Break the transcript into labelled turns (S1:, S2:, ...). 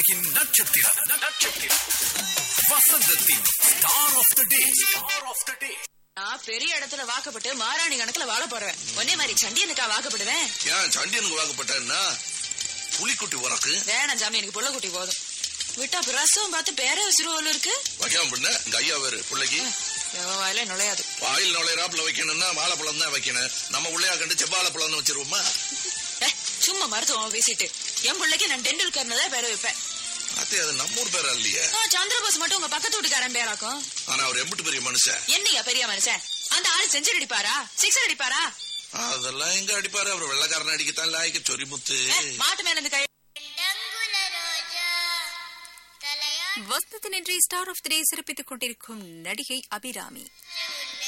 S1: உலகின் நட்சத்திரம் நட்சத்திரம் வசந்தத்தின் star of the day star of the day
S2: நான் பெரிய இடத்துல வாக்கப்பட்டு மாராணி கணக்குல வாழ போறேன் ஒன்னே மாதிரி சண்டியனுக்கா வாக்கப்படுவேன்
S3: ஏன் சண்டியனுக்கு வாக்கப்பட்டேன்னா புலிக்குட்டி உனக்கு
S2: வேணாம் சாமி எனக்கு புள்ள குட்டி போதும் விட்டா பிரசவம் பார்த்து பேரே வச்சிருவோம் இருக்கு
S3: வைக்காம பண்ண எங்க ஐயா வேறு பிள்ளைக்கு
S2: எவன் வாயில நுழையாது
S3: வாயில் நுழையறாப்புல வைக்கணும்னா வாழைப்பழம் தான் வைக்கணும் நம்ம உள்ளையா கண்டு செவ்வாழைப்பழம் தான் வச்சிருவோமா
S2: ஏ, சும்மா மருத்துவம் பேசிட்டு என் பிள்ளைக்கு நான் டெண்டுல்கர்னு தான் பேர வைப்பேன்
S3: அத்தே அது நம்ம ஊர் பேரா இல்லையே
S2: ஆ, சந்திரபோஸ் மட்டும் உங்க பக்கத்து வீட்டுக்காரன் பேராக்கும்
S3: ஆனா அவர் எம்பிட்டு பெரிய மனுஷன்
S2: என்னையா பெரிய மனுஷன் அந்த ஆள் செஞ்சுரி அடிப்பாரா சிக்ஸர் அடிப்பாரா
S3: அதெல்லாம் எங்க அடிப்பாரு அவர் வெள்ளக்காரன் அடிக்கத்தான் லாய்க்கு சொரிமுத்து
S2: ஏ, மாட்டு மேல இருந்து கை
S4: டங்குல ரோஜா தலையா
S5: வசந்தத்தினின்றி ஸ்டார் ஆஃப் தி டே சிறப்பித்துக் கொண்டிருக்கும் நடிகை அபிராமி